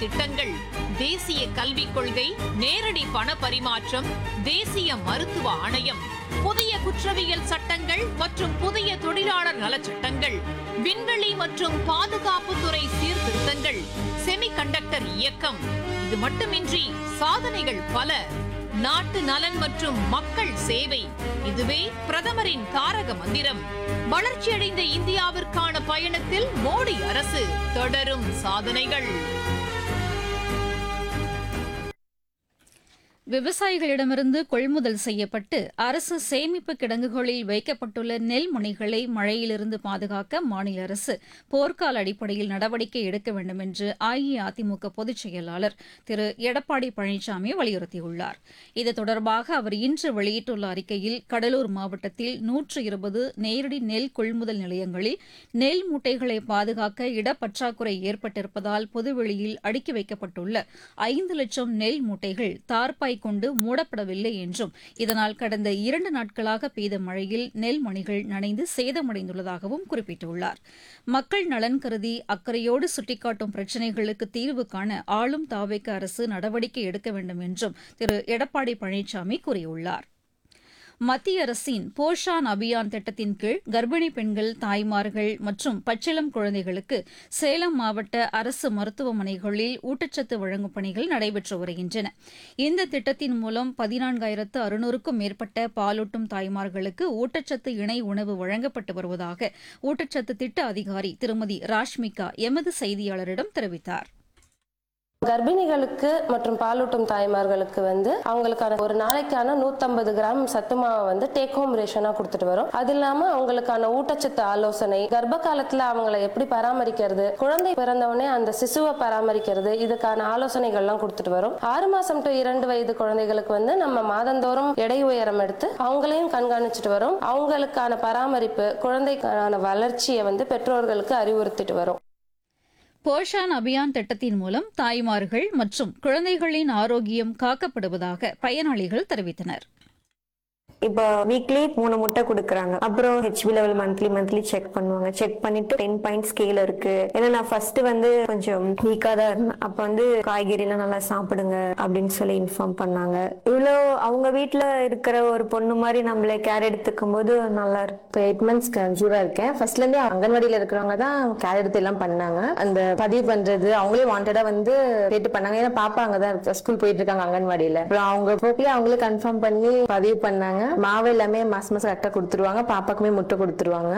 திட்டங்கள் தேசிய கல்விக் கொள்கை நேரடி பண பரிமாற்றம் தேசிய மருத்துவ ஆணையம் புதிய குற்றவியல் சட்டங்கள் மற்றும் புதிய தொழிலாளர் நலச் சட்டங்கள் விண்வெளி மற்றும் பாதுகாப்புத்துறை சீர்திருத்தங்கள் செமிகண்டக்டர் இயக்கம் இது மட்டுமின்றி சாதனைகள் பல நாட்டு நலன் மற்றும் மக்கள் சேவை இதுவே பிரதமரின் தாரக மந்திரம் வளர்ச்சியடைந்த இந்தியாவிற்கான பயணத்தில் மோடி அரசு தொடரும் சாதனைகள் விவசாயிகளிடமிருந்து கொள்முதல் செய்யப்பட்டு அரசு சேமிப்பு கிடங்குகளில் வைக்கப்பட்டுள்ள நெல் மணிகளை மழையிலிருந்து பாதுகாக்க மாநில அரசு போர்க்கால அடிப்படையில் நடவடிக்கை எடுக்க வேண்டும் என்று அஇஅதிமுக பொதுச் செயலாளர் திரு எடப்பாடி பழனிசாமி வலியுறுத்தியுள்ளார் இது தொடர்பாக அவர் இன்று வெளியிட்டுள்ள அறிக்கையில் கடலூர் மாவட்டத்தில் நூற்று இருபது நேரடி நெல் கொள்முதல் நிலையங்களில் நெல் மூட்டைகளை பாதுகாக்க இடப்பற்றாக்குறை ஏற்பட்டிருப்பதால் பொதுவெளியில் அடுக்கி வைக்கப்பட்டுள்ள ஐந்து லட்சம் நெல் மூட்டைகள் தார்பாய் கொண்டு மூடப்படவில்லை என்றும் இதனால் கடந்த இரண்டு நாட்களாக பெய்த மழையில் நெல் மணிகள் நனைந்து சேதமடைந்துள்ளதாகவும் குறிப்பிட்டுள்ளார் மக்கள் நலன் கருதி அக்கறையோடு சுட்டிக்காட்டும் பிரச்சினைகளுக்கு தீர்வு காண ஆளும் தாவேக்க அரசு நடவடிக்கை எடுக்க வேண்டும் என்றும் திரு எடப்பாடி பழனிசாமி கூறியுள்ளார் மத்திய அரசின் போஷான் அபியான் திட்டத்தின் கீழ் கர்ப்பிணி பெண்கள் தாய்மார்கள் மற்றும் பச்சிளம் குழந்தைகளுக்கு சேலம் மாவட்ட அரசு மருத்துவமனைகளில் ஊட்டச்சத்து வழங்கும் பணிகள் நடைபெற்று வருகின்றன இந்த திட்டத்தின் மூலம் பதினான்காயிரத்து அறுநூறுக்கும் மேற்பட்ட பாலூட்டும் தாய்மார்களுக்கு ஊட்டச்சத்து இணை உணவு வழங்கப்பட்டு வருவதாக ஊட்டச்சத்து திட்ட அதிகாரி திருமதி ராஷ்மிகா எமது செய்தியாளரிடம் தெரிவித்தார் கர்ப்பிணிகளுக்கு மற்றும் பாலூட்டும் தாய்மார்களுக்கு வந்து அவங்களுக்கான ஒரு நாளைக்கான நூத்தம்பது கிராம் சத்து மாவை வந்து டேக் ஹோம் ரேஷனா கொடுத்துட்டு வரும் அது இல்லாம அவங்களுக்கான ஊட்டச்சத்து ஆலோசனை கர்ப்ப காலத்துல அவங்கள எப்படி பராமரிக்கிறது குழந்தை பிறந்தவுடனே அந்த சிசுவை பராமரிக்கிறது இதுக்கான ஆலோசனைகள்லாம் கொடுத்துட்டு வரும் ஆறு மாசம் டு இரண்டு வயது குழந்தைகளுக்கு வந்து நம்ம மாதந்தோறும் எடை உயரம் எடுத்து அவங்களையும் கண்காணிச்சுட்டு வரும் அவங்களுக்கான பராமரிப்பு குழந்தைக்கான வளர்ச்சியை வந்து பெற்றோர்களுக்கு அறிவுறுத்திட்டு வரும் போஷான் அபியான் திட்டத்தின் மூலம் தாய்மார்கள் மற்றும் குழந்தைகளின் ஆரோக்கியம் காக்கப்படுவதாக பயனாளிகள் தெரிவித்தனர் இப்போ வீக்லி மூணு முட்டை கொடுக்குறாங்க அப்புறம் HB level monthly monthly check பண்ணுவாங்க செக் பண்ணிட்டு டென் பாயிண்ட் ஸ்கேல் இருக்கு ஏன்னா நான் ஃபர்ஸ்ட் வந்து கொஞ்சம் வீக்கா தான் இருந்தேன் அப்ப வந்து காய்கறி எல்லாம் நல்லா சாப்பிடுங்க அப்படின்னு சொல்லி இன்ஃபார்ம் பண்ணாங்க இவ்வளோ அவங்க வீட்ல இருக்கிற ஒரு பொண்ணு மாதிரி நம்மள கேர் எடுத்துக்கும் போது நல்லா இருக்கு இப்போ எயிட் மந்த்ஸ் கன்சீவா இருக்கேன் ஃபர்ஸ்ட்ல இருந்தே அங்கன்வாடியில இருக்கிறவங்க தான் கேர் எடுத்து எல்லாம் பண்ணாங்க அந்த பதிவு பண்றது அவங்களே வாண்டடா வந்து கேட்டு பண்ணாங்க ஏன்னா பாப்பா அங்கதான் ஸ்கூல் போயிட்டு இருக்காங்க அங்கன்வாடியில அப்புறம் அவங்க போக்கிலே அவங்களே கன்ஃபார்ம் பண்ணி பதிவு பண்ணாங்க மாவு எல்லாமே மாசம் மாசம் கரெக்டா கொடுத்துருவாங்க பாப்பாக்குமே முட்டை கொடுத்துருவாங்க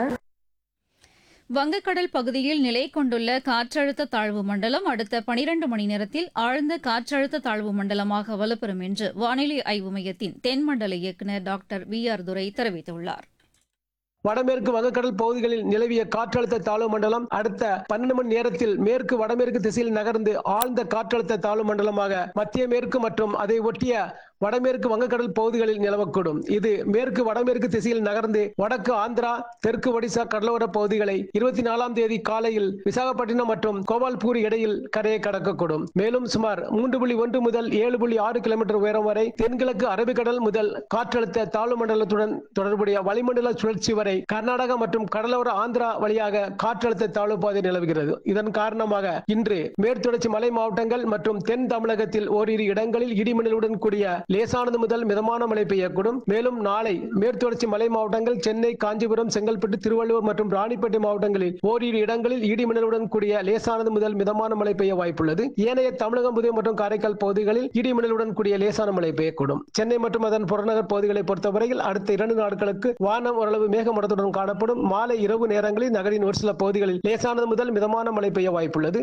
வங்கக்கடல் பகுதியில் நிலை கொண்டுள்ள காற்றழுத்த தாழ்வு மண்டலம் அடுத்த பனிரண்டு மணி நேரத்தில் ஆழ்ந்த காற்றழுத்த தாழ்வு மண்டலமாக வலுப்பெறும் என்று வானிலை ஆய்வு மையத்தின் தென்மண்டல இயக்குநர் டாக்டர் வி ஆர் துரை தெரிவித்துள்ளார் வடமேற்கு வங்கக்கடல் பகுதிகளில் நிலவிய காற்றழுத்த தாழ்வு மண்டலம் அடுத்த பன்னெண்டு மணி நேரத்தில் மேற்கு வடமேற்கு திசையில் நகர்ந்து ஆழ்ந்த காற்றழுத்த தாழ்வு மண்டலமாக மத்திய மேற்கு மற்றும் அதை ஒட்டிய வடமேற்கு வங்கக்கடல் பகுதிகளில் நிலவக்கூடும் இது மேற்கு வடமேற்கு திசையில் நகர்ந்து வடக்கு ஆந்திரா தெற்கு ஒடிசா கடலோர பகுதிகளை இருபத்தி நாலாம் தேதி காலையில் விசாகப்பட்டினம் மற்றும் கோபால்பூர் இடையில் கரையை கடக்கக்கூடும் மேலும் சுமார் மூன்று புள்ளி ஒன்று முதல் ஏழு புள்ளி ஆறு கிலோமீட்டர் உயரம் வரை தென்கிழக்கு அரபிக்கடல் முதல் காற்றழுத்த தாழ்வு மண்டலத்துடன் தொடர்புடைய வளிமண்டல சுழற்சி வரை கர்நாடகா மற்றும் கடலோர ஆந்திரா வழியாக காற்றழுத்த தாழ்வு பாதை நிலவுகிறது இதன் காரணமாக இன்று மேற்தொடர்ச்சி மலை மாவட்டங்கள் மற்றும் தென் தமிழகத்தில் ஓரிரு இடங்களில் இடிமின்னலுடன் கூடிய லேசானது முதல் மிதமான மழை பெய்யக்கூடும் மேலும் நாளை மேற்தொடர்ச்சி மலை மாவட்டங்கள் சென்னை காஞ்சிபுரம் செங்கல்பட்டு திருவள்ளூர் மற்றும் ராணிப்பேட்டை மாவட்டங்களில் ஓரிரு இடங்களில் இடிமின்னலுடன் கூடிய லேசானது முதல் மிதமான மழை பெய்ய வாய்ப்புள்ளது ஏனைய தமிழகம் புதுவை மற்றும் காரைக்கால் பகுதிகளில் இடிமின்னலுடன் கூடிய லேசான மழை பெய்யக்கூடும் சென்னை மற்றும் அதன் புறநகர் பகுதிகளை பொறுத்தவரையில் அடுத்த இரண்டு நாட்களுக்கு வானம் ஓரளவு மேகமூட்டத்துடன் காணப்படும் மாலை இரவு நேரங்களில் நகரின் ஒரு சில பகுதிகளில் லேசானது முதல் மிதமான மழை பெய்ய வாய்ப்புள்ளது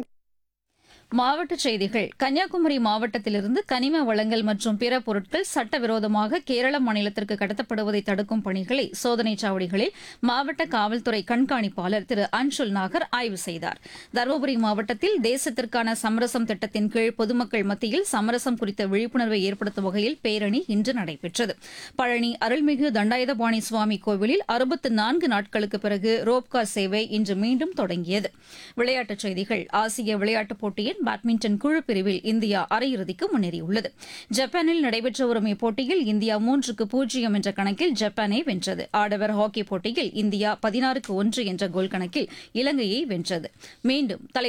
மாவட்டச் செய்திகள் கன்னியாகுமரி மாவட்டத்திலிருந்து கனிம வளங்கள் மற்றும் பிற பொருட்கள் சட்டவிரோதமாக கேரள மாநிலத்திற்கு கடத்தப்படுவதை தடுக்கும் பணிகளை சோதனைச் சாவடிகளில் மாவட்ட காவல்துறை கண்காணிப்பாளர் திரு அன்சுல் நாகர் ஆய்வு செய்தார் தருமபுரி மாவட்டத்தில் தேசத்திற்கான சமரசம் திட்டத்தின் கீழ் பொதுமக்கள் மத்தியில் சமரசம் குறித்த விழிப்புணர்வை ஏற்படுத்தும் வகையில் பேரணி இன்று நடைபெற்றது பழனி அருள்மிகு தண்டாயுதபாணி சுவாமி கோவிலில் அறுபத்து நான்கு நாட்களுக்கு பிறகு ரோப்கார் சேவை இன்று மீண்டும் தொடங்கியது விளையாட்டுச் செய்திகள் ஆசிய விளையாட்டுப் போட்டியின் பேட்மிண்டன் குழு பிரிவில் இந்தியா அரையிறுதிக்கு முன்னேறியுள்ளது ஜப்பானில் நடைபெற்று வரும் இப்போட்டியில் இந்தியா மூன்றுக்கு பூஜ்ஜியம் என்ற கணக்கில் ஜப்பானை வென்றது ஆடவர் ஹாக்கி போட்டியில் இந்தியா பதினாறுக்கு ஒன்று என்ற கோல் கணக்கில் இலங்கையை வென்றது மீண்டும் தலை